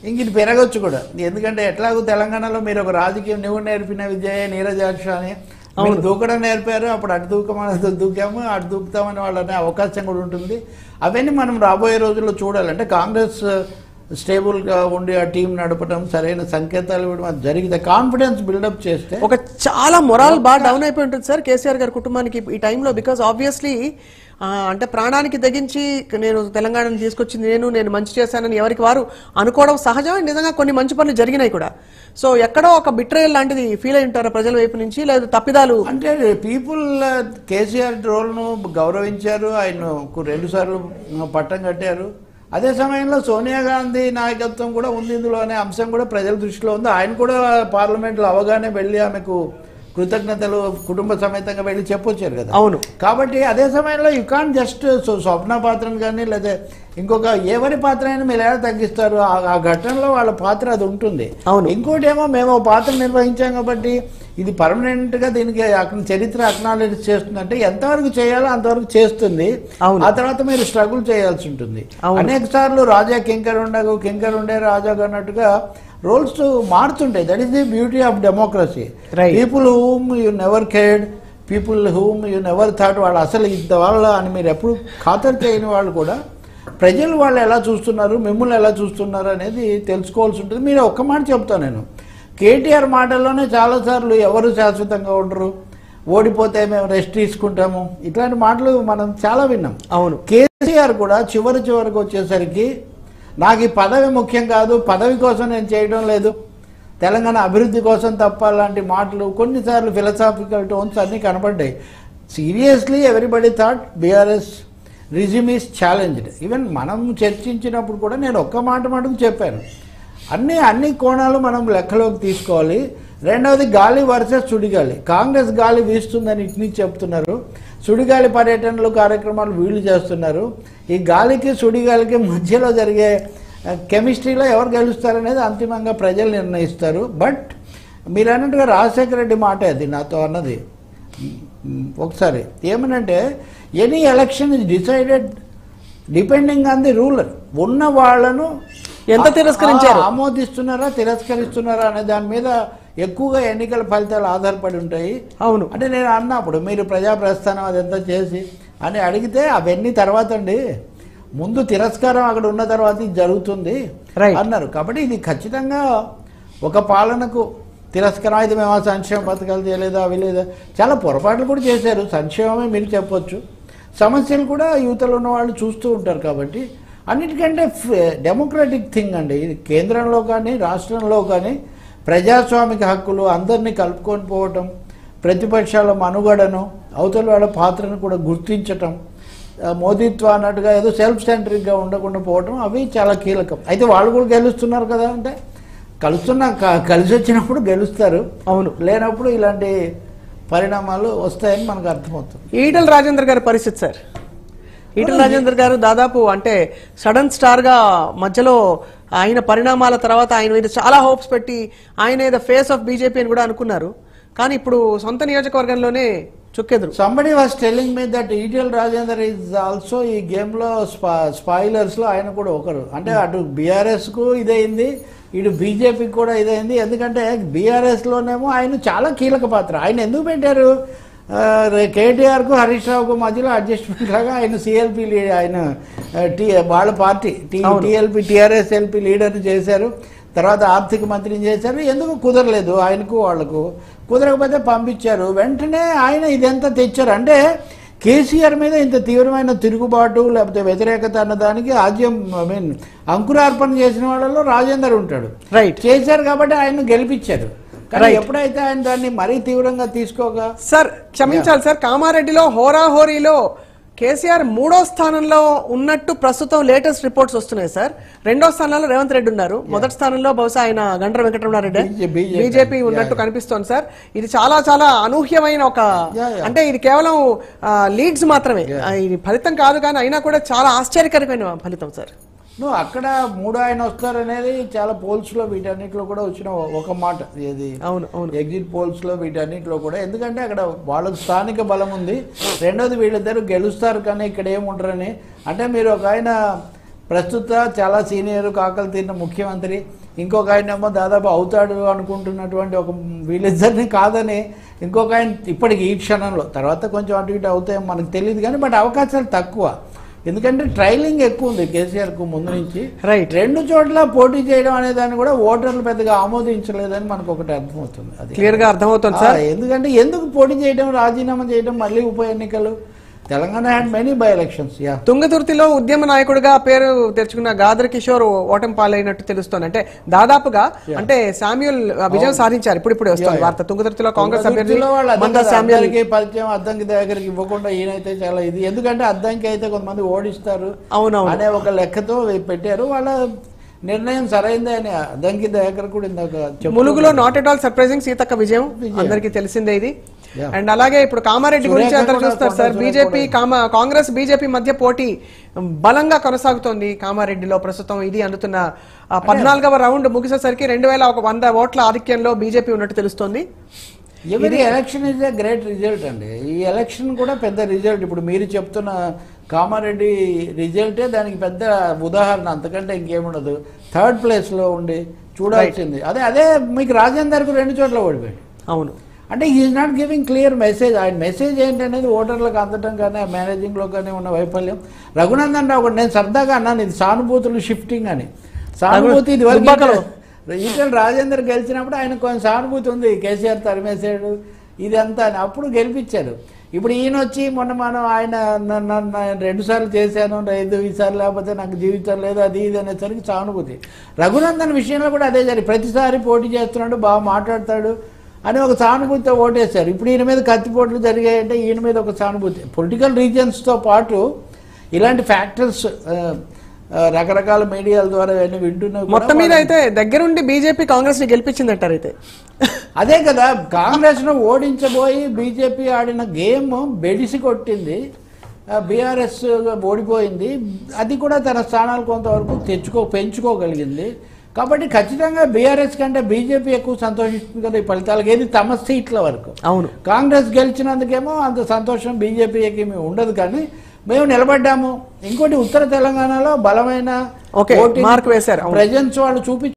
ఇంక ఇది పెరగచ్చు కూడా ఎందుకంటే ఎట్లాగో తెలంగాణలో మీరు ఒక రాజకీయం నువ్వు నేర్పిన విజయ నీరజాక్ష అని మీరు దూకడం నేర్పారు అప్పుడు అటు దూకమని దూకాము అటు దూకుతామని వాళ్ళనే అవకాశం కూడా ఉంటుంది అవన్నీ మనం రాబోయే రోజుల్లో చూడాలి అంటే కాంగ్రెస్ స్టేబుల్గా ఉండి ఆ టీం నడపడం సరైన సంకేతాలు ఇవ్వడం అది జరిగితే కాన్ఫిడెన్స్ బిల్డప్ చేస్తే ఒక చాలా మొరాల్ బాగా డౌన్ అయిపోయి ఉంటుంది సార్ కేసీఆర్ గారి కుటుంబానికి ఈ టైంలో బికాస్ ఆబ్వియస్లీ అంటే ప్రాణానికి తెగించి నేను తెలంగాణను తీసుకొచ్చింది నేను నేను మంచి చేశానని ఎవరికి వారు అనుకోవడం సహజమే నిజంగా కొన్ని మంచి పనులు జరిగినాయి కూడా సో ఎక్కడో ఒక బిట్రేయల్ లాంటిది ఫీల్ అయి ఉంటారా ప్రజల వైపు నుంచి లేదా తప్పిదాలు అంటే పీపుల్ కేసీఆర్ రోల్ను గౌరవించారు ఆయనకు రెండు సార్లు పట్టం కట్టారు అదే సమయంలో సోనియా గాంధీ నాయకత్వం కూడా ఉంది ఇందులో అనే అంశం కూడా ప్రజల దృష్టిలో ఉంది ఆయన కూడా పార్లమెంట్లో అవగానే వెళ్ళి ఆమెకు కృతజ్ఞతలు కుటుంబ సమేతంగా వెళ్ళి చెప్పొచ్చారు కదా అవును కాబట్టి అదే సమయంలో యూ కాన్ జస్ట్ స్వప్న పాత్రను కానీ లేదా ఇంకొక ఎవరి పాత్ర అయినా మీరు ఎలా తగ్గిస్తారు ఆ- ఆ ఘట్టంలో వాళ్ళ పాత్ర అది ఉంటుంది అవును. ఇంకోటి ఏమో మేము ఓ పాత్ర నిర్వహించాం కాబట్టి ఇది పర్మనెంట్ గా దీనికి అక్కడ చరిత్ర అక్నాలెడ్జ్ చేస్తుందంటే ఎంతవరకు చేయాలో అంతవరకు చేస్తుంది అవును. ఆ తర్వాత మీరు స్ట్రగుల్ చేయాల్సి ఉంటుంది అవును. అనేక సార్లు రాజా కింకర్ ఉండగు కింకర్ ఉండే రాజా అన్నట్టుగా రోల్స్ మారుతుంటాయి that is the beauty of democracy Right. People whom you never cared people whom you never thought వాళ్ళు అసలు ఇంత వాళ్ళ అని మీరు ఎప్పుడు ఖాతరు చేయని వాళ్ళు కూడా ప్రజలు వాళ్ళు ఎలా చూస్తున్నారు మిమ్మల్ని ఎలా చూస్తున్నారు అనేది తెలుసుకోవాల్సి ఉంటుంది మీరు ఒక్క మాట చెప్తాను నేను కేటీఆర్ మాటల్లోనే చాలాసార్లు ఎవరు శాశ్వతంగా ఉండరు ఓడిపోతే మేము రెస్ట్ తీసుకుంటాము ఇట్లాంటి మాటలు మనం చాలా విన్నాం అవును కేసీఆర్ కూడా చివరి చివరికి వచ్చేసరికి నాకు ఈ పదవి ముఖ్యం కాదు పదవి కోసం నేను చేయడం లేదు తెలంగాణ అభివృద్ధి కోసం తప్ప లాంటి మాటలు కొన్నిసార్లు ఫిలసాఫికల్ టోన్స్ అన్నీ కనబడ్డాయి seriously everybody thought BRS resume is challenged even మనం చర్చించినప్పుడు కూడా నేను ఒక్క మాట మటుకు చెప్పాను అన్ని అన్ని కోణాలు మనం లెక్కలోకి తీసుకోవాలి రెండవది గాలి వర్సెస్ సుడిగాలి కాంగ్రెస్ గాలి వీస్తుందని ఇటు నుంచి చెప్తున్నారు సుడిగాలి పర్యటనలు కార్యక్రమాలు వీళ్ళు చేస్తున్నారు ఈ గాలికి సుడిగాలికి మధ్యలో జరిగే ఆ, కెమిస్ట్రీలో ఎవరు గెలుస్తారనేది అంతిమంగా ప్రజలు నిర్ణయిస్తారు బట్ మీరు అన్నట్టుగా రాజశేఖర రెడ్డి మాట అది నాతో అన్నది మ్, ఒకసారి ఏమనంటే any election is decided depending on the ruler ఉన్న వాళ్ళను ఎంత తిరస్కరించారు? ఆ- ఆమోదిస్తున్నారా తిరస్కరిస్తున్నారా అనే దాని మీద ఎక్కువగా ఎన్నికల ఫలితాలు ఆధారపడి ఉంటాయి అవును అంటే నేను అన్నప్పుడు మీరు ప్రజా ప్రస్థానం అదంతా చేసి అని అడిగితే అవన్నీ తర్వాత అండి ముందు తిరస్కారం అక్కడ ఉన్న తర్వాత ఇది జరుగుతుంది Right. అన్నారు కాబట్టి ఇది ఖచ్చితంగా ఒక పాలనకు తిరస్కారం అయితే మేము ఆ సంక్షేమ పథకాలు చేయలేదా అవి లేదా చాలా పొరపాట్లు కూడా చేశారు సంక్షేమమే మీరు చెప్పొచ్చు సమస్యలు కూడా యువతలో ఉన్న వాళ్ళు చూస్తూ ఉంటారు కాబట్టి అన్నిటికంటే డెమోక్రటిక్ థింగ్ అండి ఇది కేంద్రంలో కానీ రాష్ట్రంలో కానీ ప్రజాస్వామిక హక్కులు అందరినీ కలుపుకొని పోవటం ప్రతిపక్షాల మనుగడను అవతల వాళ్ళ పాత్రను కూడా గుర్తించటం ఆ, మోదీత్వ అన్నట్టుగా ఏదో సెల్ఫ్ సెంట్రిక్గా ఉండకుండా పోవటం అవి చాలా కీలకం అయితే వాళ్ళు కూడా గెలుస్తున్నారు కదా అంటే కలుస్తున్నా క- కలిసి వచ్చినప్పుడు గెలుస్తారు అవును లేనప్పుడు ఇలాంటి పరిణామాలు వస్తాయని మనకు అర్థమవుతుంది ఈటల రాజేందర్ గారి పరిస్థితి సార్ ఈటల రాజేందర్ గారు దాదాపు అంటే సడన్ స్టార్ గా మధ్యలో ఆయన పరిణామాల తర్వాత ఆయన మీద చాలా హోప్స్ పెట్టి ఆయన ఏదో ఫేస్ ఆఫ్ బీజేపీ అని కూడా అనుకున్నారు కానీ ఇప్పుడు సొంత నియోజకవర్గంలోనే చుక్కెదురు somebody was telling me that Etela Rajender is also ఈ గేమ్లో స్పా స్పాయిలర్స్లో ఆయన కూడా ఒకరు అంటే అటు బీఆర్ఎస్కు ఇదైంది ఇటు బీజేపీకి కూడా ఇదైంది ఎందుకంటే బీఆర్ఎస్లోనేమో ఆయన చాలా కీలక పాత్ర ఆయన ఎందుకు పెట్టారు ఆ, రే- కేటీఆర్కు హరీష్ రావుకు మధ్యలో అడ్జస్ట్మెంట్ లాగా ఆయన సిఎల్పి ఆయన ఆ, టీ వాళ్ళ party T TLP TRS LP లీడర్ని చేశారు తర్వాత ఆర్థిక మంత్రిని చేశారు ఎందుకు కుదరలేదు ఆయనకు వాళ్లకు కుదరకపోతే పంపించారు వెంటనే ఆయన ఇదంతా తెచ్చారు అంటే కేసీఆర్ మీద ఇంత తీవ్రమైన తిరుగుబాటు లేకపోతే వ్యతిరేకత అన్న దానికి ఆద్యం ఐ మీన్ అంకురార్పణ చేసిన వాళ్ళలో రాజేందర్ ఉంటాడు రైట్ చేశారు కాబట్టి ఆయన గెలిపించారు కానీ Right. ఎప్పుడైతే ఆయన దాన్ని మరీ తీవ్రంగా తీసుకోగా సార్ క్షమించాలి సార్ కామారెడ్డిలో హోరాహోరీలో కేసీఆర్ మూడో స్థానంలో ఉన్నట్టు ప్రస్తుతం లేటెస్ట్ రిపోర్ట్స్ వస్తున్నాయి సార్ రెండో స్థానంలో రేవంత్ రెడ్డి ఉన్నారు మొదటి స్థానంలో బహుశా ఆయన గండ్ర వెంకటరమణారెడ్డి BJP. బీజేపీ ఉన్నట్టు కనిపిస్తోంది సార్ ఇది చాలా చాలా అనూహ్యమైన ఒక Yeah, yeah. అంటే ఇది కేవలం లీడ్స్ మాత్రమే ఆ, ఇది ఫలితం కాదు కానీ అయినా కూడా చాలా ఆశ్చర్యకరమైన ఫలితం సార్ నువ్వు అక్కడ మూడు ఆయన వస్తారనేది చాలా పోల్స్ లో వీటన్నిటిలో కూడా వచ్చిన ఒక మాట ఏది అవును అవును ఎగ్జిట్ పోల్స్ లో వీటన్నిటిలో కూడా ఎందుకంటే అక్కడ వాళ్ళకు స్థానిక బలం ఉంది రెండోది వీళ్ళిద్దరు గెలుస్తారు కానీ ఇక్కడ ఏముంటారని అంటే మీరు ఒక ఆయన ప్రస్తుత చాలా సీనియర్ కాకలు తిన్న ముఖ్యమంత్రి ఇంకొక ఆయన ఏమో దాదాపు అవుతాడు అనుకుంటున్నటువంటి ఒక వీళ్ళిద్దరిని కాదని ఇంకొక ఆయన ఇప్పటికి ఈ క్షణంలో తర్వాత కొంచెం అటు ఇటు అవుతాయో మనకు తెలియదు కానీ బట్ అవకాశాలు తక్కువ ఎందుకంటే ట్రైలింగ్ ఎక్కువ ఉంది కేసీఆర్కు ముందు నుంచి రైట్ రెండు చోట్ల పోటీ చేయడం అనే దాన్ని కూడా ఓటర్లు పెద్దగా ఆమోదించలేదని మనకు ఒకటి అర్థమవుతుంది అది క్లియర్ గా అర్థమవుతుంది సార్ ఆ, ఎందుకంటే ఎందుకు పోటీ చేయడం రాజీనామా చేయడం మళ్ళీ ఉప ఎన్నికలు Telangana had many by elections yeah తుంగతుర్తిలో ఉద్యమ నాయకుడిగా పేరు తెచ్చుకున్న గాదర్ కిషోర్ ఓటమి పాలైనట్టు తెలుస్తోంది అంటే దాదాపుగా అంటే శామ్యుల్ విజయం సాధించారు ఇప్పుడు ఇప్పుడు వస్తుంది వార్త తుంగతుర్తిలో కాంగ్రెస్ అభ్యర్థి తుంగతుర్తిలో వాళ్ళు అదే మందా కదా, శామ్యుల్ అందరికీ పరిచయం అద్దంకి దగ్గరికి ఇవ్వకుండా ఈయనైతే చాలా ఇది ఎందుకంటే అద్దంకి అయితే కొంతమంది ఓడిస్తారు అవునవును అనే ఒక లెక్కతో పెట్టారు వాళ్ళ నిర్ణయం సరైందే అని అద్దంకి దగ్గర కూడా ఇందాక చెప్పు ములుగులో not at all surprising Seethakka విజయం అందరికీ తెలిసిందే ఇది Yeah. అండ్ అలాగే ఇప్పుడు కామారెడ్డి గురించి సురేఖ అందరూ కూడా చూస్తారు సార్ కొండ బీజేపీ కామా కాంగ్రెస్ బీజేపీ మధ్య పోటీ బలంగా కొనసాగుతోంది కామారెడ్డిలో ప్రస్తుతం ఇది అందుతున్న ఆ, పద్నాలుగవ రౌండ్ ముగిసేసరికి రెండు వేల ఒక వంద ఓట్ల ఆధిక్యంలో బీజేపీ ఉన్నట్టు తెలుస్తోంది ఎవరి election is a great result అండి ఈ ఎలక్షన్ కూడా పెద్ద రిజల్ట్ ఇప్పుడు మీరు చెప్తున్న కామారెడ్డి రిజల్టే దానికి పెద్ద ఉదాహరణ అంతకంటే ఇంకేముండదు థర్డ్ ప్లేస్లో ఉండి చూడాల్సింది అదే అదే మీకు రాజేందర్కు రెండు చోట్ల ఓడిపోయాడు అవును అంటే is not giving clear message ఆయన మెసేజ్ ఏంటనేది ఓటర్లకు అందటం కానీ ఆ మేనేజింగ్లో కానీ ఉన్న వైఫల్యం రఘునందన్ రావు కూడా నేను సరదాగా అన్నాను ఇది సానుభూతులు షిఫ్టింగ్ అని సానుభూతి ఇది వరకు దుబ్బాకలో. ఈటల రాజేందర్ గెలిచినప్పుడు ఆయన కొంచెం సానుభూతి ఉంది కేసీఆర్ తరిమేసాడు ఇదంతా అని అప్పుడు గెలిపించారు ఇప్పుడు ఈయన వచ్చి మొన్న మనం ఆయన నన్ను నన్ను రెండు సార్లు చేశాను ఐదు ఈసారి లేకపోతే నాకు జీవితం లేదు అది ఇది అనేసరికి సానుభూతి రఘునందన్ విషయంలో కూడా అదే జరిగింది ప్రతిసారి పోటీ చేస్తున్నాడు బాగా మాట్లాడతాడు అని ఒక సానుభూతితో ఓటేశారు ఇప్పుడు ఈయన మీద కత్తిపోట్లు జరిగాయంటే ఈయన మీద ఒక సానుభూతి పొలిటికల్ రీజన్స్తో పాటు ఇలాంటి ఫ్యాక్టర్స్ రకరకాల మీడియాల ద్వారా ఇవన్నీ వింటున్నవి కూడా మొత్తం మీద అయితే దగ్గరుండి బీజేపీ కాంగ్రెస్ ని గెలిపించిందంటారు అయితే అదే కదా కాంగ్రెస్ ను ఓడించబోయి బీజేపీ ఆడిన గేమ్ బెడిసి కొట్టింది బీఆర్ఎస్ ఓడిపోయింది అది కూడా తన స్థానాలు కొంతవరకు తెచ్చుకో పెంచుకోగలిగింది కాబట్టి ఖచ్చితంగా బీఆర్ఎస్ కంటే బీజేపీ ఎక్కువ సంతోషిస్తుంది కదా ఈ ఫలితాలకు ఏది తమ సీట్ల వరకు అవును కాంగ్రెస్ గెలిచినందుకేమో అంత సంతోషం బీజేపీకి ఉండదు కానీ మేము నిలబడ్డాము ఇంకోటి ఉత్తర తెలంగాణలో బలమైన ఓకే, మార్క్ వేశారు, అవును. ప్రజెన్స్ వాళ్ళు చూపి